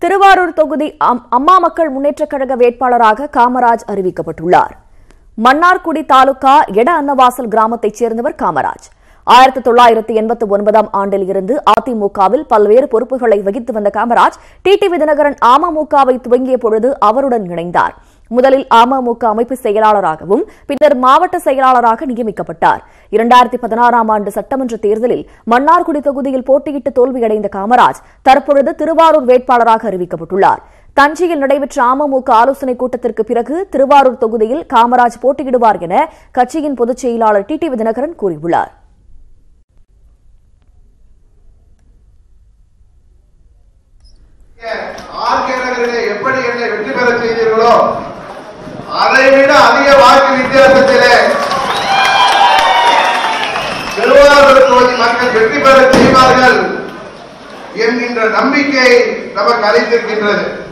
திருவாரூர் தொகுதி அம்- அம்மா மக்கள் முன்னேற்றக் கழக வேட்பாளராக காமராஜ் அறிவிக்கப்பட்டுள்ளார் மன்னார்குடி தாலுகா எட அன்னவாசல் கிராமத்தைச் சேர்ந்தவர் காமராஜ் ஆயிரத்தி தொள்ளாயிரத்தி எண்பத்தி ஒன்பதாம் ஆண்டில் இருந்து அதிமுகவில் பல்வேறு பொறுப்புகளை வகித்து வந்த காமராஜ் டிடிவி தினகரன் அமமுகவை துவங்கிய பொழுது அவருடன் இணைந்தார் முதலில் அமமுக அமைப்பு செயலாளராகவும் பின்னர் மாவட்ட செயலாளராக நியமிக்கப்பட்டார் இரண்டாயிரத்தி பதினாறாம் ஆண்டு சட்டமன்ற தேர்தலில் மன்னார்குடி தொகுதியில் போட்டியிட்டு தோல்வியடைந்த காமராஜ் தற்பொழுது திருவாரூர் வேட்பாளராக அறிவிக்கப்பட்டுள்ளார் தஞ்சையில் நடைபெற்ற அமமுக ஆலோசனைக் கூட்டத்திற்கு பிறகு திருவாரூர் தொகுதியில் காமராஜ் போட்டியிடுவார் என கட்சியின் பொதுச் செயலாளர் டிடிவி தினகரன் கூறியுள்ளார் ஆர்கே நகரிலே எப்படி என்னை வெற்றி பெற செய்தீர்களோ அதை விட அதிக வாக்கு வித்தியாசத்திலே திருவாரூர் தொகுதி மக்கள் வெற்றி பெற செய்வார்கள் என்கின்ற நம்பிக்கை நமக்கு அளித்திருக்கின்றது